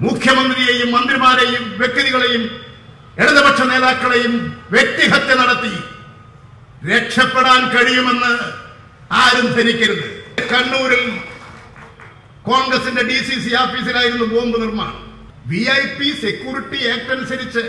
മുഖ്യമന്ത്രിയെയും മന്ത്രിമാരെയും വ്യക്തികളെയും ഇടതുപക്ഷ നേതാക്കളെയും വ്യക്തിഹത്യ നടത്തി രക്ഷപ്പെടാൻ കഴിയുമെന്ന് ആരും ധരിക്കരുത് കണ്ണൂരിൽ കോൺഗ്രസിന്റെ ഡി സി സി ഓഫീസിലായിരുന്നു ബോംബ് നിർമ്മാണം V I P security act അനുസരിച്ച്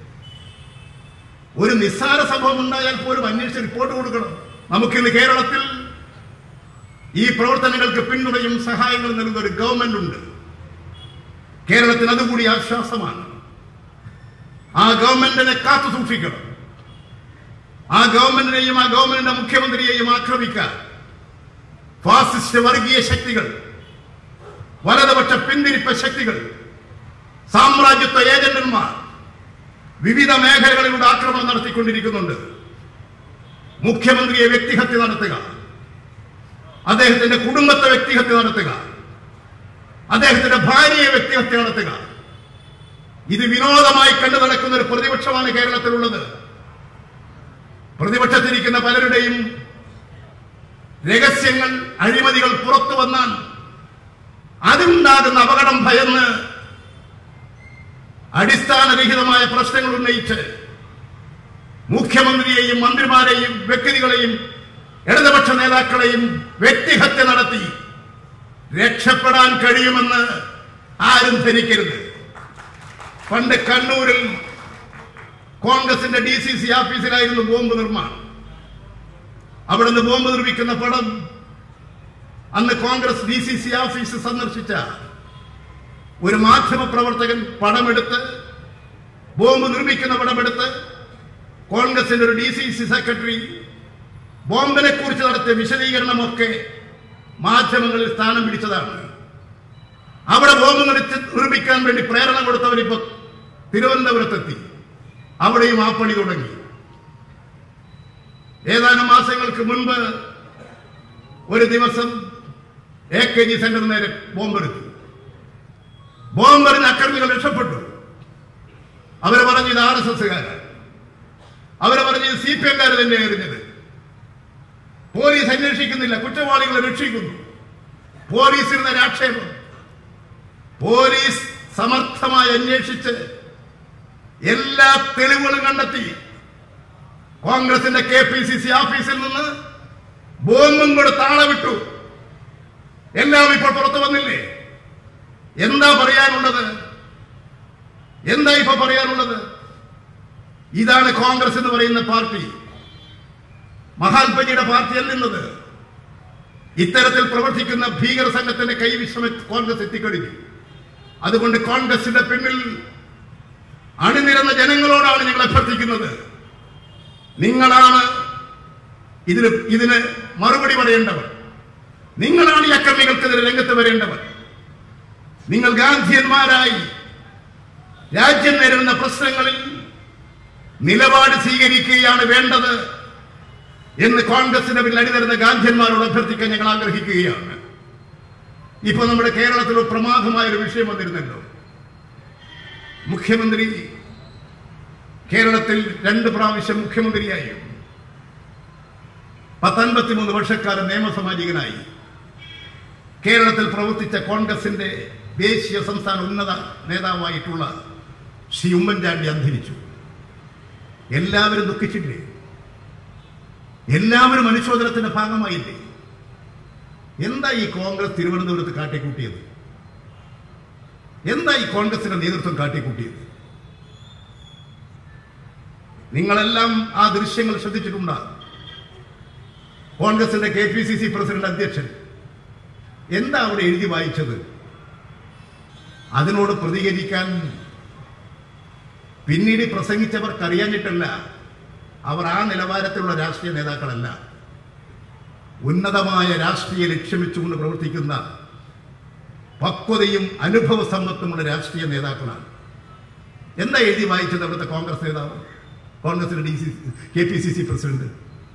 ഒരു നിസ്സാര സംഭവം ഉണ്ടായാൽ പോലും അന്വേഷിച്ച് റിപ്പോർട്ട് കൊടുക്കണം നമുക്കിന്ന് കേരളത്തിൽ ഈ പ്രവർത്തനങ്ങൾക്ക് പിന്തുണയും സഹായങ്ങളും നൽകുന്ന ഒരു ഗവൺമെന്റ് ഉണ്ട് കേരളത്തിന് അതുകൂടി ആശ്വാസമാണ് ആ ഗവൺമെന്റിനെ കാത്തു സൂക്ഷിക്കണം ആ ഗവൺമെന്റിനെയും ആ ഗവൺമെന്റിന്റെ മുഖ്യമന്ത്രിയെയും ആക്രമിക്കാൻ ഫാസിസ്റ്റ് വർഗീയ ശക്തികൾ വലതുപക്ഷ പിന്തിരിപ്പ ശക്തികൾ സാമ്രാജ്യത്വ ഏജന്റന്മാർ വിവിധ മേഖലകളിലൂടെ ആക്രമണം നടത്തിക്കൊണ്ടിരിക്കുന്നുണ്ട് മുഖ്യമന്ത്രിയെ വ്യക്തിഹത്യ നടത്തുക അദ്ദേഹത്തിന്റെ കുടുംബത്തെ വ്യക്തിഹത്യ നടത്തുക അദ്ദേഹത്തിന്റെ ഭാര്യയെ വ്യക്തിഹത്യ നടത്തുക ഇത് വിനോദമായി കണ്ടു നടക്കുന്ന ഒരു പ്രതിപക്ഷമാണ് കേരളത്തിലുള്ളത് പ്രതിപക്ഷത്തിരിക്കുന്ന പലരുടെയും രഹസ്യങ്ങൾ അഴിമതികൾ പുറത്തു വന്നാൽ അതുണ്ടാകുന്ന അപകടം ഭയന്ന് അടിസ്ഥാനരഹിതമായ പ്രശ്നങ്ങൾ ഉന്നയിച്ച് മുഖ്യമന്ത്രിയെയും മന്ത്രിമാരെയും വ്യക്തികളെയും ഇടതുപക്ഷ നേതാക്കളെയും വ്യക്തിഹത്യ നടത്തി രക്ഷപ്പെടാൻ കഴിയുമെന്ന് ആരും ധരിക്കരുത് പണ്ട് കണ്ണൂരിൽ കോൺഗ്രസിന്റെ ഡി സി സി ഓഫീസിലായിരുന്നു ബോംബ് നിർമ്മാണം അവിടുന്ന് ബോംബ് നിർമ്മിക്കുന്ന പടം അന്ന് Congress D C C office സന്ദർശിച്ച ഒരു മാധ്യമ പ്രവർത്തകൻ പടമെടുത്ത് ബോംബ് നിർമ്മിക്കുന്ന പടമെടുത്ത് കോൺഗ്രസിന്റെ ഒരു ഡി സി സി സെക്രട്ടറി ബോംബിനെ കുറിച്ച് നടത്തിയ വിശദീകരണമൊക്കെ മാധ്യമങ്ങളിൽ സ്ഥാനം പിടിച്ചതാണ് അവിടെ ബോംബ് നിർത്തി നിർമ്മിക്കാൻ വേണ്ടി പ്രേരണ കൊടുത്തവരിപ്പോ തിരുവനന്തപുരത്തെത്തി അവിടെയും ആ പണി തുടങ്ങി ഏതാനും മാസങ്ങൾക്ക് മുൻപ് ഒരു ദിവസം എ കെ ജി സെന്ററിന് നേരെ ബോംബെടുത്തു ബോംബെറിഞ്ഞ അക്രമികൾ രക്ഷപ്പെട്ടു അവര് പറഞ്ഞു ഇത് ആർ എസ് എസ്സുകാരാണ് അവര് പറഞ്ഞു ഇത് സി പി എംകാർ തന്നെ എറിഞ്ഞത് പോലീസ് അന്വേഷിക്കുന്നില്ല കുറ്റവാളികളെ രക്ഷിക്കുന്നു പോലീസിന് ആക്ഷേപം പോലീസ് സമർത്ഥമായി അന്വേഷിച്ച് എല്ലാ തെളിവുകളും കണ്ടെത്തി കോൺഗ്രസിന്റെ കെ പി സി സി ഓഫീസിൽ നിന്ന് ബോംബും കൂടെ താളെ വിട്ടു എല്ലാം ഇപ്പോൾ പുറത്തു വന്നില്ലേ എന്താ പറയാനുള്ളത് എന്താ ഇപ്പൊ പറയാനുള്ളത് ഇതാണ് കോൺഗ്രസ് എന്ന് പറയുന്ന പാർട്ടി മഹാത്മജിയുടെ പാർട്ടി അല്ലുന്നത് ഇത്തരത്തിൽ പ്രവർത്തിക്കുന്ന ഭീകര സംഘത്തിന്റെ കൈവിശ്രമ കോൺഗ്രസ് എത്തിക്കഴിഞ്ഞു അതുകൊണ്ട് കോൺഗ്രസിന്റെ പിന്നിൽ അണിനിരന്ന ജനങ്ങളോടാണ് ഞങ്ങൾ അഭ്യർത്ഥിക്കുന്നത് നിങ്ങളാണ് ഇതിന് ഇതിന് മറുപടി പറയേണ്ടവർ നിങ്ങളാണ് ഈ അക്രമികൾക്കെതിരെ രംഗത്ത് വരേണ്ടവർ നിങ്ങൾ ഗാന്ധിയന്മാരായി രാജ്യം നേരിടുന്ന പ്രശ്നങ്ങളിൽ നിലപാട് സ്വീകരിക്കുകയാണ് വേണ്ടത് എന്ന് കോൺഗ്രസിന്റെ പിന്നിൽ അണിനിരുന്ന ഗാന്ധിയന്മാരോട് അഭ്യർത്ഥിക്കാൻ ഞങ്ങൾ ആഗ്രഹിക്കുകയാണ് ഇപ്പൊ നമ്മുടെ കേരളത്തിൽ ഒരു പ്രമാദമായ ഒരു വിഷയം വന്നിരുന്നല്ലോ മുഖ്യമന്ത്രി കേരളത്തിൽ രണ്ട് പ്രാവശ്യം മുഖ്യമന്ത്രിയായി പത്തൊൻപത്തിമൂന്ന് വർഷക്കാലം നിയമസാമാജികനായി കേരളത്തിൽ പ്രവർത്തിച്ച കോൺഗ്രസിന്റെ ദേശീയ സംസ്ഥാന ഉന്നത നേതാവായിട്ടുള്ള ശ്രീ ഉമ്മൻചാണ്ടി അന്തരിച്ചു എല്ലാവരും ദുഃഖിച്ചില്ലേ എല്ലാവരും അനുശോചനത്തിന്റെ ഭാഗമായില്ലേ എന്താ ഈ കോൺഗ്രസ് തിരുവനന്തപുരത്ത് കാട്ടിക്കൂട്ടിയത് എന്താ ഈ കോൺഗ്രസിന്റെ നേതൃത്വം കാട്ടിക്കൂട്ടിയത് നിങ്ങളെല്ലാം ആ ദൃശ്യങ്ങൾ ശ്രദ്ധിച്ചിട്ടുണ്ടാകും കോൺഗ്രസിന്റെ K P C C president അധ്യക്ഷൻ എന്താ അവിടെ എഴുതി വായിച്ചത് അതിനോട് പ്രതികരിക്കാൻ പിന്നീട് പ്രസംഗിച്ചവർക്ക് അറിയാഞ്ഞിട്ടല്ല അവർ ആ നിലവാരത്തിലുള്ള രാഷ്ട്രീയ നേതാക്കളല്ല ഉന്നതമായ രാഷ്ട്രീയ ലക്ഷ്യം വെച്ചുകൊണ്ട് പ്രവർത്തിക്കുന്ന പക്വതയും അനുഭവ സമ്പത്തുമുള്ള രാഷ്ട്രീയ നേതാക്കളാണ് എന്താ എഴുതി വായിച്ചത് അവിടുത്തെ കോൺഗ്രസ് നേതാവ് കോൺഗ്രസിന്റെ D C K P C C president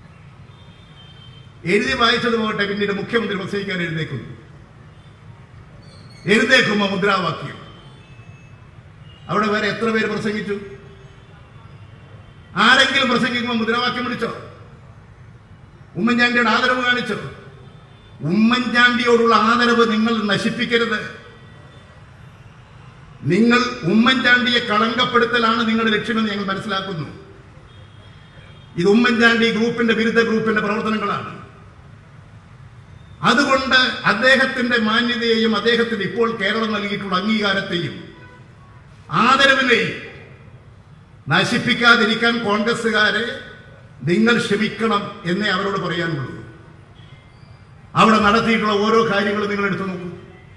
എഴുതി വായിച്ചത് പോകട്ടെ പിന്നീട് മുഖ്യമന്ത്രി പ്രസംഗിക്കാൻ എഴുന്നേക്കുന്നു എഴുന്നേക്കുമ്പോ മുദ്രാവാക്യം അവിടെ വേറെ എത്ര പേര് പ്രസംഗിച്ചു ആരെങ്കിലും പ്രസംഗിക്കുമ്പോൾ മുദ്രാവാക്യം വിളിച്ചോ ഉമ്മൻചാണ്ടിയുടെ ആദരവ് കാണിച്ചോ ഉമ്മൻചാണ്ടിയോടുള്ള ആദരവ് നിങ്ങൾ നശിപ്പിക്കരുത് നിങ്ങൾ ഉമ്മൻചാണ്ടിയെ കളങ്കപ്പെടുത്തലാണ് നിങ്ങളുടെ ലക്ഷ്യമെന്ന് ഞങ്ങൾ മനസ്സിലാക്കുന്നു ഇത് ഉമ്മൻചാണ്ടി ഗ്രൂപ്പിന്റെ വിരുദ്ധ ഗ്രൂപ്പിന്റെ പ്രവർത്തനങ്ങളാണ് അതുകൊണ്ട് അദ്ദേഹത്തിന്റെ മാന്യതയെയും അദ്ദേഹത്തിന് ഇപ്പോൾ കേരളം നൽകിയിട്ടുള്ള അംഗീകാരത്തെയും ആദരവിനെയും നശിപ്പിക്കാതിരിക്കാൻ കോൺഗ്രസ്സുകാരെ നിങ്ങൾ ക്ഷമിക്കണം എന്നേ അവരോട് പറയാനുള്ളൂ അവിടെ നടത്തിയിട്ടുള്ള ഓരോ കാര്യങ്ങളും നിങ്ങൾ എടുത്തു നോക്കൂ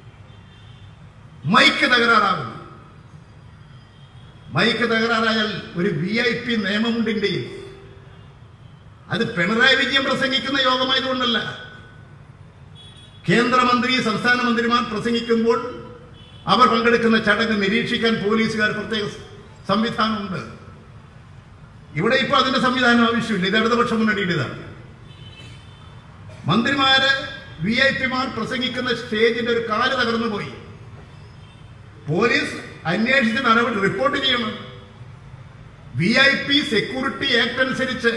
മൈക്ക് തകരാറാകുന്നു മൈക്ക് തകരാറായാൽ ഒരു വി ഐ പി നിയമമുണ്ട് ഇന്ത്യയിൽ അത് പിണറായി വിജയൻ പ്രസംഗിക്കുന്ന യോഗമായതുകൊണ്ടല്ല കേന്ദ്രമന്ത്രി സംസ്ഥാന മന്ത്രിമാർ പ്രസംഗിക്കുമ്പോൾ അവർ പങ്കെടുക്കുന്ന ചടങ്ങ് നിരീക്ഷിക്കാൻ പോലീസുകാർ പ്രത്യേക സംവിധാനമുണ്ട് ഇവിടെ ഇപ്പോൾ അതിന്റെ സംവിധാനം ആവശ്യമില്ല ഇത് ഇടതുപക്ഷ മുന്നണിയുടേതാണ് മന്ത്രിമാര് വി ഐ പിമാർ പ്രസംഗിക്കുന്ന സ്റ്റേജിന്റെ ഒരു കാല് തകർന്നു പോയി പോലീസ് അന്വേഷിച്ച് നടപടി റിപ്പോർട്ട് ചെയ്യണം V I P security act അനുസരിച്ച്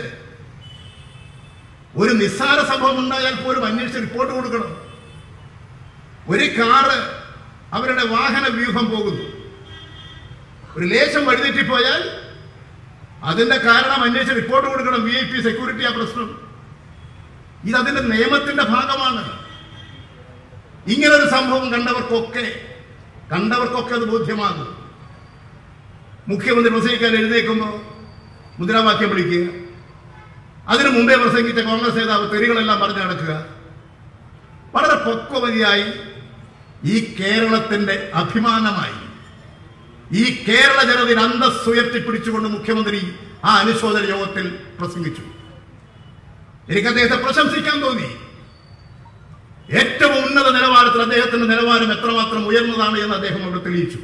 ഒരു നിസ്സാര സംഭവം ഉണ്ടായാൽ പോലും അന്വേഷിച്ച് റിപ്പോർട്ട് കൊടുക്കണം ഒരു കാറ് അവരുടെ വാഹന വ്യൂഹം പോകുന്നു ഒരു ലേശം വഴിതെറ്റിപ്പോയാൽ അതിന്റെ കാരണം അന്വേഷിച്ച് റിപ്പോർട്ട് കൊടുക്കണം വി ഐ പി സെക്യൂരിറ്റി ആ പ്രശ്നം ഇത് അതിന്റെ നിയമത്തിന്റെ ഭാഗമാണ് ഇങ്ങനൊരു സംഭവം കണ്ടവർക്കൊക്കെ കണ്ടവർക്കൊക്കെ അത് ബോധ്യമാകും മുഖ്യമന്ത്രി പ്രസംഗിക്കാൻ എഴുന്നേക്കുമ്പോൾ മുദ്രാവാക്യം വിളിക്കുക അതിനു മുമ്പേ പ്രസംഗിച്ച കോൺഗ്രസ് നേതാവ് തെറികളെല്ലാം പറഞ്ഞു നടക്കുക വളരെ പക്വമതിയായി ഈ കേരളത്തിന്റെ അഭിമാനമായി ഈ കേരള ജനതയിൽ അന്തസ് ഉയർത്തിപ്പിടിച്ചുകൊണ്ട് മുഖ്യമന്ത്രി ആ അനുശോചന യോഗത്തിൽ പ്രസംഗിച്ചു എനിക്ക് അദ്ദേഹത്തെ പ്രശംസിക്കാൻ തോന്നി ഏറ്റവും ഉന്നത നിലവാരത്തിൽ അദ്ദേഹത്തിന്റെ നിലവാരം എത്രമാത്രം ഉയർന്നതാണ് എന്ന് അദ്ദേഹം അവിടെ തെളിയിച്ചു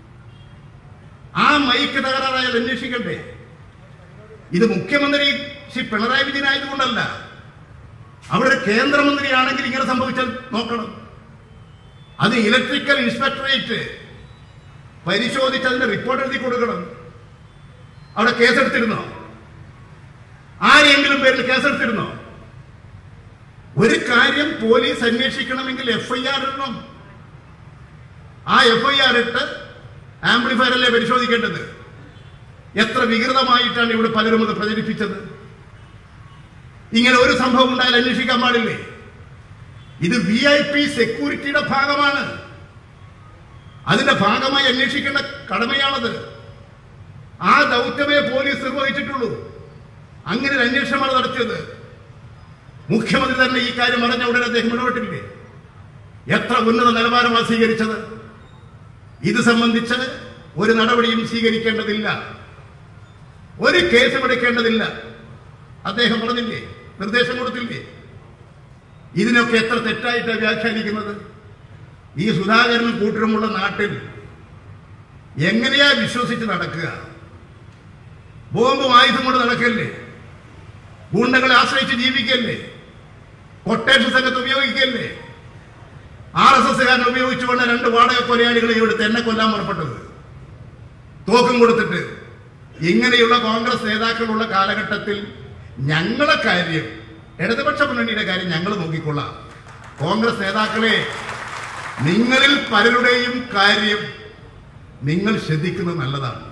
ആ മൈക്ക് തകരാറായാൽ അന്വേഷിക്കട്ടെ ഇത് മുഖ്യമന്ത്രി ശ്രീ പിണറായി വിജയൻ ആയതുകൊണ്ടല്ല അവിടെ ഒരു കേന്ദ്രമന്ത്രിയാണെങ്കിൽ ഇങ്ങനെ സംഭവിച്ചാൽ നോക്കണം അത് ഇലക്ട്രിക്കൽ ഇൻസ്പെക്ടറേറ്റ് പരിശോധിച്ച് അതിന്റെ റിപ്പോർട്ട് എഴുതി കൊടുക്കണം അവിടെ കേസെടുത്തിരുന്നോ ആരെങ്കിലും പേരിൽ കേസെടുത്തിരുന്നോ ഒരു കാര്യം പോലീസ് അന്വേഷിക്കണമെങ്കിൽ എഫ് ഐ ആർ ഇടണം ആ എഫ് ഐ ആർ ഇട്ട് ആംപ്ലിഫയർ അല്ലേ പരിശോധിക്കേണ്ടത് എത്ര വികൃതമായിട്ടാണ് ഇവിടെ പലരും അത് പ്രചരിപ്പിച്ചത് ഇങ്ങനെ ഒരു സംഭവം ഉണ്ടായാൽ അന്വേഷിക്കാൻ പാടില്ലേ ഇത് വി ഐ പി സെക്യൂരിറ്റിയുടെ ഭാഗമാണ് അതിന്റെ ഭാഗമായി അന്വേഷിക്കേണ്ട കടമയാണത് ആ ദൗത്യമേ പോലീസ് നിർവഹിച്ചിട്ടുള്ളൂ അങ്ങനെ ഒരു അന്വേഷണമാണ് നടത്തിയത് മുഖ്യമന്ത്രി തന്നെ ഈ കാര്യം അറിഞ്ഞ ഉടനെ അദ്ദേഹം ഇടപെട്ടില്ലേ എത്ര ഉന്നത നിലവാരമാണ് സ്വീകരിച്ചത് ഇത് സംബന്ധിച്ച് ഒരു നടപടിയും സ്വീകരിക്കേണ്ടതില്ല ഒരു കേസും എടുക്കേണ്ടതില്ല അദ്ദേഹം പറഞ്ഞില്ലേ നിർദ്ദേശം കൊടുത്തില്ലേ ഇതിനൊക്കെ എത്ര തെറ്റായിട്ടാണ് വ്യാഖ്യാനിക്കുന്നത് ഈ സുധാകരനും കൂട്ടരുമുള്ള നാട്ടിൽ എങ്ങനെയാ വിശ്വസിച്ച് നടക്കുക ബോംബും ആയുധം കൊണ്ട് നടക്കല്ലേ ഗുണ്ടകളെ ആശ്രയിച്ച് ജീവിക്കല്ലേ കൊട്ടേഷൻ സംഘത്തെ ഉപയോഗിക്കല്ലേ ആർ എസ് എസ്സുകാരനെ ഉപയോഗിച്ചുകൊണ്ട് രണ്ട് വാടക കൊലയാളികളെ ഇവിടുത്തെ എന്നെ കൊല്ലാൻ പുറപ്പെട്ടത് തോക്കും കൊടുത്തിട്ട് ഇങ്ങനെയുള്ള കോൺഗ്രസ് നേതാക്കളുള്ള കാലഘട്ടത്തിൽ ഞങ്ങളെ കാര്യം ഇടതുപക്ഷ മുന്നണിയുടെ കാര്യം ഞങ്ങൾ നോക്കിക്കൊള്ളാം കോൺഗ്രസ് നേതാക്കളെ നിങ്ങളിൽ പലരുടെയും കാര്യം നിങ്ങൾ ശ്രദ്ധിക്കുന്നത് നല്ലതാണ്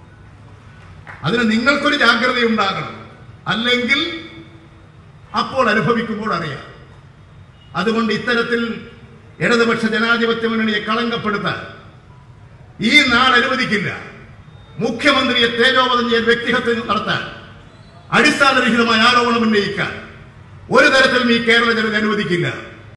അതിന് നിങ്ങൾക്കൊരു ജാഗ്രത ഉണ്ടാകണം അല്ലെങ്കിൽ അപ്പോൾ അനുഭവിക്കുമ്പോൾ അറിയാം അതുകൊണ്ട് ഇത്തരത്തിൽ ഇടതുപക്ഷ ജനാധിപത്യ മുന്നണിയെ കളങ്കപ്പെടുത്താൻ ഈ നാട് അനുവദിക്കില്ല മുഖ്യമന്ത്രിയെ തേജോവധം ചെയ്യാൻ വ്യക്തിഹത്യ നടത്താൻ അടിസ്ഥാനരഹിതമായ ആരോപണം ഉന്നയിക്കാൻ ഒരു തരത്തിലും ഈ കേരള ജനത അനുവദിക്കില്ല